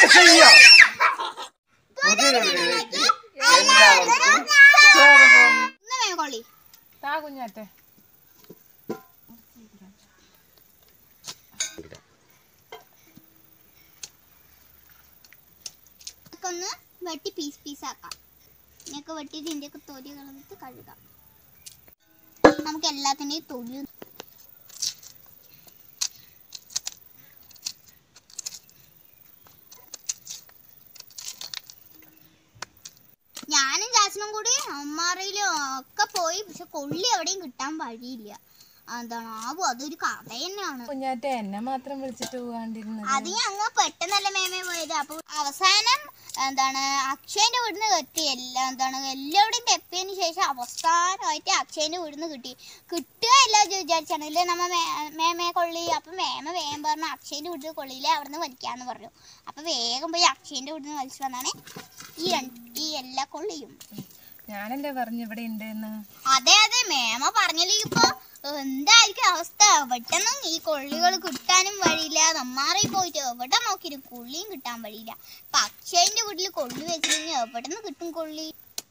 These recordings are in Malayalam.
ചെയ്യാം പുതിയൊരു വീഡിയോയിലേക്ക് എല്ലാവർക്കും സ്വാഗതം ഇന്ന് മേകൊള്ളി താ കുഞ്ഞാറ്റെ ഒന്ന് വെട്ടി പീസ് പീസ് ആക്കാം ഇതിനൊക്കെ വെട്ടിയിട്ട് ഇതിൻ്റെയൊക്കെ തൊലി കളഞ്ഞിട്ട് കഴുകാം നമുക്ക് എല്ലാത്തിൻ്റെയും തൊലി ഞാനും ചാച്ചനും കൂടി അമ്മാറയിലും ഒക്കെ പോയി പക്ഷെ കൊള്ളി എവിടെയും കിട്ടാൻ വഴിയില്ല എന്താണ് ആവോ അതൊരു കഥ തന്നെയാണ് കുഞ്ഞാറ്റെ എന്നെ മാത്രം വിളിച്ചിട്ട് പോകാണ്ടിരുന്നത് അത് ഞങ്ങൾ പെട്ടെന്നല്ല മേമേ പോയത് അപ്പൊ അവസാനം എന്താണ് അക്ഷയന്റെ വീടിന് എത്തി എല്ലാ എന്താണ് എല്ലാവരുടെയും തെപ്പിയതിന് ശേഷം അവസാനമായിട്ട് അക്ഷയന്റെ വീടിന് കിട്ടി കിട്ടുകയില്ല എന്ന് വിചാരിച്ചാണ് ഇല്ലേ നമ്മ മേ- മേമയെ കൊള്ളി അപ്പൊ മേമ വേഗം പറഞ്ഞു അക്ഷയന്റെ വീട്ടിൽ കൊള്ളിയില്ലേ അവിടുന്ന് വലിക്കാന്ന് പറഞ്ഞു അപ്പൊ വേഗം പോയി അക്ഷയന്റെ വീട്ടിൽ നിന്ന് വലിച്ചു വന്നാണ് ഈ രണ്ട് ഈ എല്ലാ കൊള്ളിയും ഞാനെന്താ പറഞ്ഞു ഇവിടെ ഉണ്ട് എന്ന് അതെ അതെ മേമ പറഞ്ഞില്ലേ ഇപ്പൊ എന്തായിരിക്കും അവസ്ഥ എവിടെന്നും ഈ കൊള്ളികൾ കിട്ടാനും വഴിയില്ല നമ്മാറി പോയിട്ട് എവിടെ നോക്കിയിട്ട് കൊള്ളിയും കിട്ടാൻ വഴിയില്ല ഇപ്പൊ അക്ഷയന്റെ വീട്ടിൽ കൊള്ളി വെച്ചില്ലെങ്കിൽ എവിടെ നിന്ന് കിട്ടും കൊള്ളി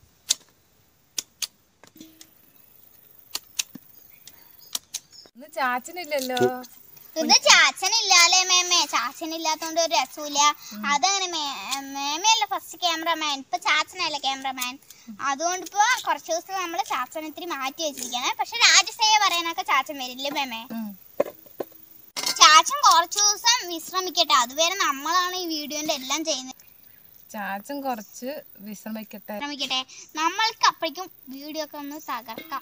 ഇന്ന് ചാച്ചനില്ലല്ലോ ഇത് ചാച്ചനില്ലാലേ മേമേ ചാച്ചനില്ലാത്തോണ്ട് ഒരു രസമില്ല അതങ്ങനെ മേ- മേമയല്ല ഫസ്റ്റ് ക്യാമറമാൻ ഇപ്പൊ ചാച്ചനല്ല ക്യാമറമാൻ അതുകൊണ്ട് ഇപ്പൊ കുറച്ച് ദിവസം നമ്മള് ചാച്ചനെ ഇത്തിരി മാറ്റി വെച്ചിരിക്കുകയാണ് പക്ഷെ രാജസേയ പറയാനൊക്കെ ചാച്ചൻ വരില്ലേ മേമേ ഉം. ചാച്ചൻ കുറച്ചു ദിവസം വിശ്രമിക്കട്ടെ അതുവരെ നമ്മളാണ് ഈ വീഡിയോന്റെ എല്ലാം ചെയ്യുന്നത് ചാച്ചൻ കുറച്ച് വിശ്രമിക്കട്ടെ വിശ്രമിക്കട്ടെ നമ്മൾക്ക് അപ്പോഴേക്കും വീഡിയോ ഒക്കെ ഒന്ന് തകർക്കാം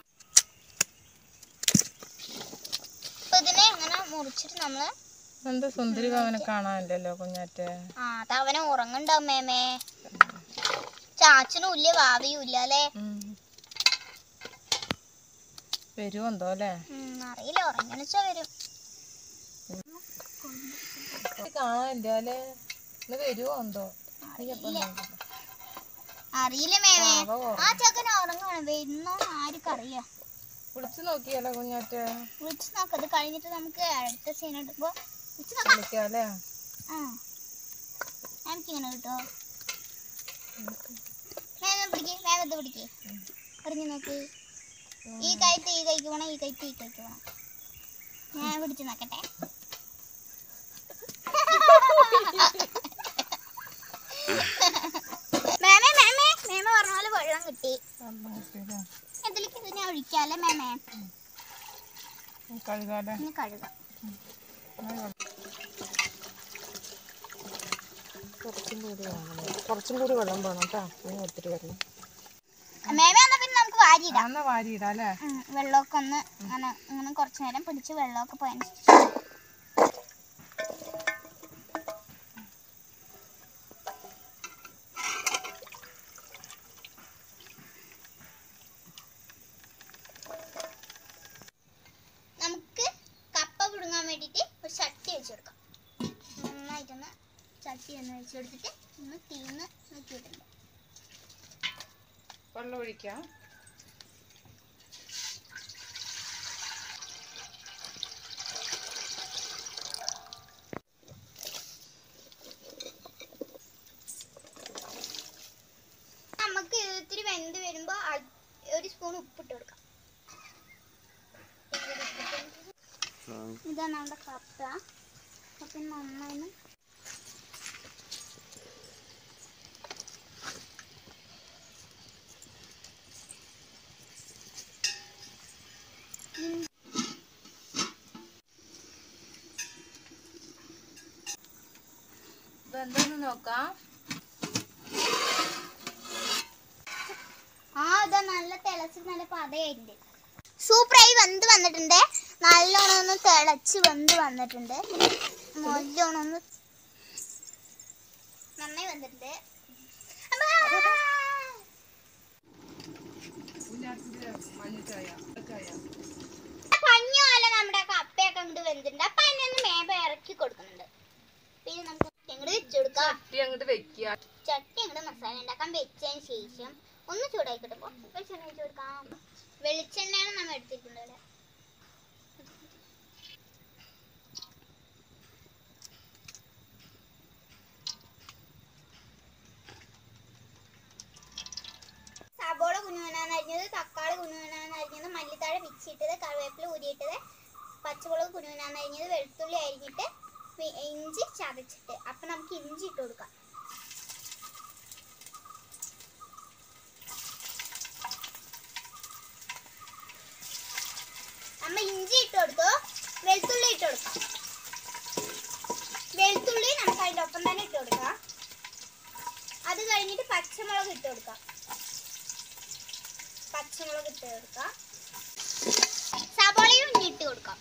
അപ്പൊ ഇതിനെ ഇങ്ങനെ മുറിച്ചിട്ട് നമ്മള് എന്താ സുന്ദരി ഭവനെ കാണാനില്ലല്ലോ കുഞ്ഞാറ്റെ ആ അതവനെ ഉറങ്ങണ്ടാവും മേമേ ചാച്ചനും ഇല്ല വാവിയും ഇല്ല അല്ലേ ഉം. വരുമോ എന്തോ അല്ലേ ഉം, അറിയില്ല ഉറങ്ങണിച്ചാ വരും കാണാനില്ല അല്ലേ ഇന്ന് വരുമോ എന്തോ അറിയില്ല അറിയില്ല മേമേ ആ ചെക്കൻ ഉറങ്ങാണ് വരുന്നോ ആർക്കറിയാം വിളിച്ചു നോക്കിയാലോ കുഞ്ഞാറ്റെ വിളിച്ച് നോക്കാം ഇത് കഴിഞ്ഞിട്ട് നമുക്ക് അടുത്ത സീൻ എടുക്കുമ്പോ വിളിച്ച് നോക്കാം വിളിക്കാല്ലേ ആ എനിക്കിങ്ങനെ കിട്ടോ വേഗം പിടിക്ക് വേഗത്ത് പിടിക്ക് പറഞ്ഞു നോക്ക് ഈ കൈത്ത് ഈ കൈക്ക് വേണം ഈ കൈത്ത് ഈ കൈക്ക് വേണം ഞാൻ പിടിച്ച് നോക്കട്ടെ മേമേ മേമേ മേമ പറഞ്ഞ പോലെ വെള്ളം കിട്ടി ഇതിലേക്ക് ഇത് ഞാൻ ഒഴിക്കാല്ലേ മേമേ കഴുകാല്ലേ ഇനി കഴുകാം കുറച്ചും കൂടി വേണം കുറച്ചും കൂടി വെള്ളം വേണം കേട്ടോ ഇനി ഒത്തിരി വെള്ളം മേമേ എന്നാ പിന്നെ നമുക്ക് വാരിയിടാം എന്നാ വാരിയിടാം അല്ലേ ഉം, വെള്ളമൊക്കെ ഒന്ന് അങ്ങനെ അങ്ങനെ കുറച്ച് നേരം പിടിച്ച് വെള്ളമൊക്കെ പോയതിന് ശേഷം നമുക്ക് കപ്പ പുടുങ്ങാൻ വേണ്ടിയിട്ട് ഒരു ചട്ടി വെച്ച് കൊടുക്കാം നന്നായിട്ടൊന്ന് ചട്ടി ഒന്ന് വെച്ച് കൊടുത്തിട്ട് ഒന്ന് തീന്ന് നോക്കിയിട്ടുണ്ട് വെള്ളം ഒഴിക്കാം നമുക്ക് ഇത് ഇത്തിരി വെന്ത് വരുമ്പോ അ- ഒരു സ്പൂൺ ഉപ്പിട്ട് കൊടുക്കാം ഇതാണ് നമ്മുടെ കപ്പ കപ്പ നന്നായി ഇപ്പൊ എന്താന്ന് നോക്കാം ആ ഇതാ നല്ല തിളച്ച് നല്ല പതയായിട്ടുണ്ട് സൂപ്പറായി വെന്ത് വന്നിട്ടുണ്ട് നല്ലോണം ഒന്ന് തിളച്ച് വെന്ത് വന്നിട്ടുണ്ട് നല്ലോണം ഒന്ന് നന്നായി വന്നിട്ടുണ്ട് അമ്മാ. പഞ്ഞുപോലെ നമ്മുടെ കപ്പയൊക്കെ അങ്ങോട്ട് വെന്തിട്ടുണ്ട് അപ്പൊ അതിനൊന്ന് മേബ ഇറക്കി കൊടുക്കുന്നുണ്ട് പിന്നെ നമുക്ക് അങ്ങോട്ട് വെച്ചു കൊടുക്കാം ചട്ടി അങ്ങോട്ട് വെക്കുക ചട്ടി അങ്ങോട്ട് മസാല ഉണ്ടാക്കാൻ വെച്ചതിന് ശേഷം ഒന്ന് ചൂടായിക്കോട്ടെ പോ. വെളിച്ചെണ്ണ ഒഴിച്ച് കൊടുക്കാം വെളിച്ചെണ്ണയാണ് നമ്മൾ എടുത്തിട്ടുണ്ട് ഇവിടെ ചതച്ചിട്ടത് കറിവേപ്പില ഊരിയിട്ടത് പച്ചമുളക് കുനുകുനാന്ന് അരിഞ്ഞത് വെളുത്തുള്ളി അരിഞ്ഞിട്ട് പി- ഇഞ്ചി ചതച്ചിട്ട് അപ്പൊ നമുക്ക് ഇഞ്ചി ഇട്ട് കൊടുക്കാം അമ്മ ഇഞ്ചി ഇട്ട് കൊടുത്തു വെളുത്തുള്ളി ഇട്ട് കൊടുക്കാം വെളുത്തുള്ളി നമുക്ക് അതിൻ്റെ ഒപ്പം തന്നെ ഇട്ട് കൊടുക്കാം അത് കഴിഞ്ഞിട്ട് പച്ചമുളക് ഇട്ട് കൊടുക്കാം പച്ചമുളക് ഇട്ട് കൊടുക്കാം സവാളയും ഇഞ്ചി ഇട്ട് കൊടുക്കാം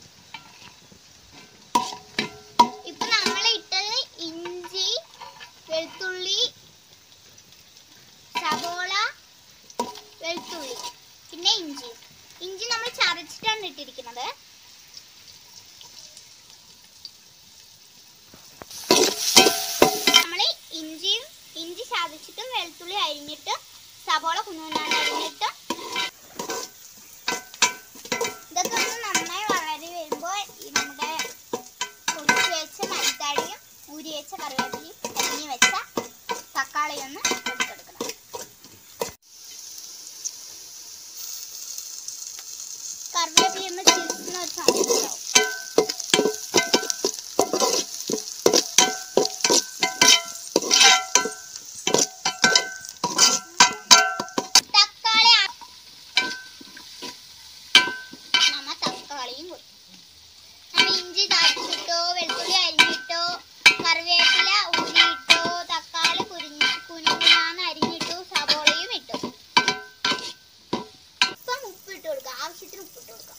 ഇപ്പൊ നമ്മൾ ഇട്ടത് ഇഞ്ചി വെളുത്തുള്ളി സവോള വെളുത്തുള്ളി പിന്നെ ഇഞ്ചി ഇഞ്ചി നമ്മൾ ചതച്ചിട്ടാണ് ഇട്ടിരിക്കുന്നത് നമ്മൾ ഇഞ്ചിയും ഇഞ്ചി ചതച്ചിട്ടും വെളുത്തുള്ളി അരിഞ്ഞിട്ടും സവോള കുഞ്ഞുനാണ് അരിഞ്ഞിട്ടും ഇതൊക്കെ ഒന്ന് നന്നായി വളരി വരുമ്പോൾ ഈ നമ്മുടെ പൊടിച്ച് വെച്ച മരിത്താഴിയും ഊരി വെച്ച കറിവേപ്പിലയും അരിഞ്ഞ് വെച്ച തക്കാളി ഒന്ന് എടുത്തെടുക്കണം കറിവേപ്പില ഒന്ന് ചിരിക്കുന്ന ഒരു സമയം ഉണ്ടാവും തക്കാളി ആ- നമ്മ തക്കാളിയും കൊടുക്കും നമ്മൾ ഇഞ്ചി ചതച്ചിട്ടോ വെളുത്തുള്ളി അരിഞ്ഞിട്ടോ കറിവേപ്പില ഊരിയിട്ടോ തക്കാളി കുരിഞ്ഞ് കുനുകുനാന്ന് അരിഞ്ഞിട്ടു സവോളയും ഇട്ടു ഇപ്പം ഉപ്പിട്ട് കൊടുക്കുക ആവശ്യത്തിന് ഉപ്പിട്ട് കൊടുക്കാം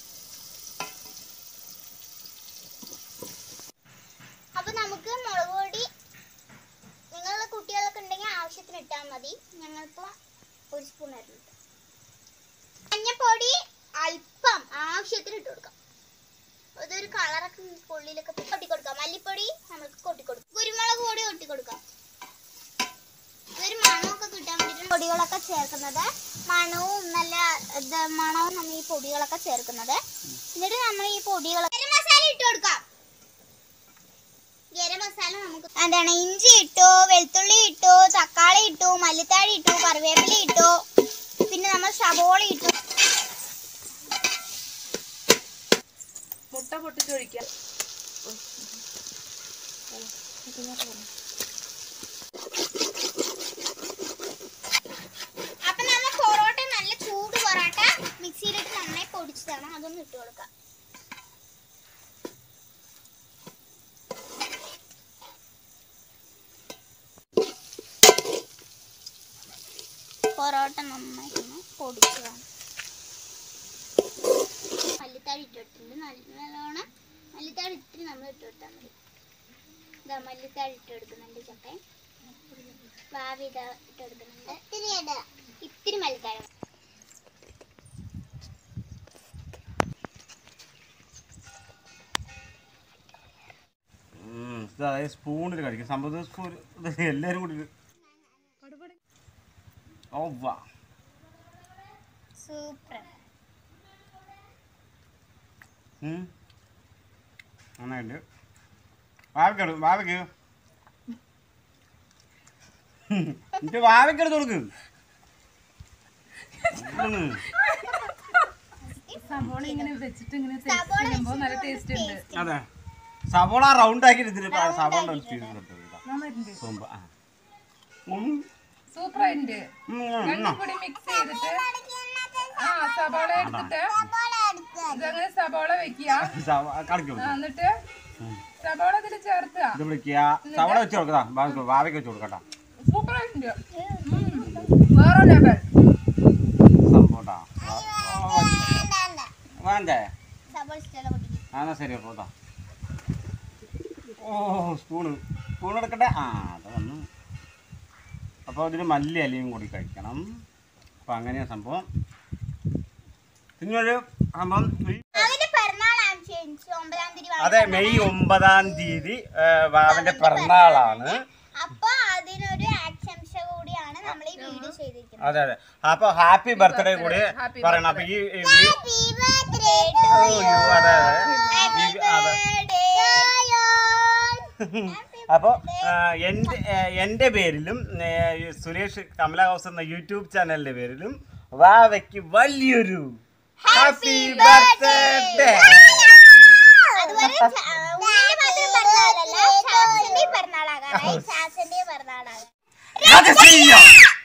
അപ്പൊ നമുക്ക് മുളക് പൊടി നിങ്ങളുടെ കുട്ടികളൊക്കെ ഉണ്ടെങ്കിൽ ആവശ്യത്തിന് ഇട്ടാൽ മതി ഞങ്ങളിപ്പോൾ ഒരു സ്പൂൺ അരിഞ്ഞിട്ട് മഞ്ഞപ്പൊടി അല്പം ആവശ്യത്തിന് ഇട്ട് കൊടുക്കാം അതൊരു കളറൊക്കെ ഉള്ളിലൊക്കെ കൊട്ടി കൊടുക്കാം മല്ലിപ്പൊടി നമുക്ക് കൊട്ടി കൊടുക്കാം കുരുമുളക് പൊടി കൊട്ടി കൊടുക്കാം ഇതൊരു മണമൊക്കെ കിട്ടാൻ വേണ്ടിയിട്ട് പൊടികളൊക്കെ ചേർക്കുന്നത് മണവും നല്ല ഇത് മണവും നമ്മൾ ഈ പൊടികളൊക്കെ ചേർക്കുന്നത് എന്നിട്ട് നമ്മൾ ഈ പൊടികൾ ഗരം മസാല ഇട്ട് കൊടുക്കാം ഗരം മസാല നമുക്ക് എന്താണ് ഇഞ്ചി ഇട്ടു വെളുത്തുള്ളി ഇട്ടു തക്കാളി ഇട്ടു മല്ലിത്താഴി ഇട്ടു കറിവേപ്പില ഇട്ടു പിന്നെ നമ്മൾ സവോള ഇട്ടു മുട്ട പൊട്ടിച്ചൊഴിക്കാം അപ്പൊ നമ്മ പൊറോട്ട നല്ല ചൂട് പൊറോട്ട മിക്സിയിലിട്ട് നന്നായി പൊടിച്ചതാണ് അതൊന്ന് ഇട്ട് കൊടുക്കാം പൊറോട്ട നന്നായി ഒന്ന് പൊടിച്ചതാണ് മല്ലിത്താഴി ഇട്ടിട്ടുണ്ട് നല്ല നല്ലോണം മല്ലിത്താഴി ഇത്തിരി നമ്മൾ ഇട്ട് കൊടുത്താൽ മതി ഇതാ മല്ലിത്താഴി ഇട്ട് കൊടുക്കുന്നുണ്ട് ചക്കയും ഭാവി ഇതാ ഇട്ട് കൊടുക്കുന്നുണ്ട് ഇത്തിരി മല്ലിത്താഴി ഉം, ഇത് അതായത് സ്പൂണിൽ കഴിക്കും സംഭവം സ്പൂൺ ഇത് എല്ലാവരും കൂടി ഇത്. ഓ വാ സൂപ്പർ ഉം. നന്നായിട്ട് വാവയ്ക്കെടു വാവയ്ക്ക് എന്നിട്ട് വാവയ്ക്കെടുത്ത് കൊടുക്ക് ഉം. സവോള ഇങ്ങനെ വെച്ചിട്ട് ഇങ്ങനെ സവോള ചെയ്യുമ്പോൾ നല്ല വെച്ചിട്ട് ടേസ്റ്റ് ഉണ്ട് taste. അതെ സവോള റൗണ്ട് ആക്കി ഇതിന് സവോള ചെയ്ത് നന്നായിട്ടുണ്ട് സോമ്പ ആ. ഉം. സൂപ്പർ ആയിട്ടുണ്ട് ഉം, ഉം, രണ്ടും ഉം. കൂടി മിക്സ് ചെയ്തിട്ട് ആ സവാള എടുത്തിട്ട് ഇതങ്ങനെ സവാള വെക്കുക സവ- കളിക്കും ആ, എന്നിട്ട് സവാള ഇതിൽ ചേർക്കുക ഇത് വിളിക്കുക സവോള വെച്ച് കൊടുക്കതാ വാവയ്ക്ക് വെച്ച് കൊടുക്കട്ടാ സൂപ്പർ ആയിട്ടുണ്ട് ഉം. വേറെ ലെവൽ സംഭവട്ടാ വേണ്ടേ സബോള ഇഷ്ടമുള്ള കുട്ടിക്ക് ആ എന്നാ ശരി അപ്പോൾ ഇതാ ഓ സ്പൂണ് സ്പൂൺ എടുക്കട്ടെ ആ അത് വന്നു അപ്പോൾ ഇതിന് മല്ലി അലിയും കൂടി കഴിക്കണം അപ്പോൾ അങ്ങനെയാണ് സംഭവം പിന്നൊരു സംഭവം ഈ- അവന്റെ പിറന്നാളാണ് ക്ഷണിച്ചു ഒമ്പതാം തീയതി അതെ മെയ് ഒമ്പതാം തീയതി ആ, വാവന്റെ പിറന്നാളാണ് അപ്പൊ അതിനൊരു ആശംസ കൂടിയാണ് നമ്മൾ ഈ വീഡിയോ ചെയ്തിരിക്കുന്നത് അതെ അതെ അപ്പോൾ ഹാപ്പി ബർത്ത്ഡേ കൂടി Happy പറയണം അപ്പോൾ ഈ ഈ- Happy birthday to oh, you. യ്യോ, അതെ അതെ Happy ഈ- അതെ birthday to you. Happy അപ്പോൾ എൻ്റെ എൻ്റെ പേരിലും ഏ, ഈ സുരേഷ് കമല ഹൗസ് എന്ന യൂട്യൂബ് ചാനലിൻ്റെ പേരിലും വാവയ്ക്ക് വലിയൊരു ഹാപ്പി ബർത്ത്ഡേ അതുപോലെ ച- ആ, ഉണ്ണിന്റെ മാത്രം പിറന്നാളല്ല ചാച്ചന്റെയും പിറന്നാളാകാറായി ചാച്ചന്റെയും പിറന്നാളാകാം രഹസ്യം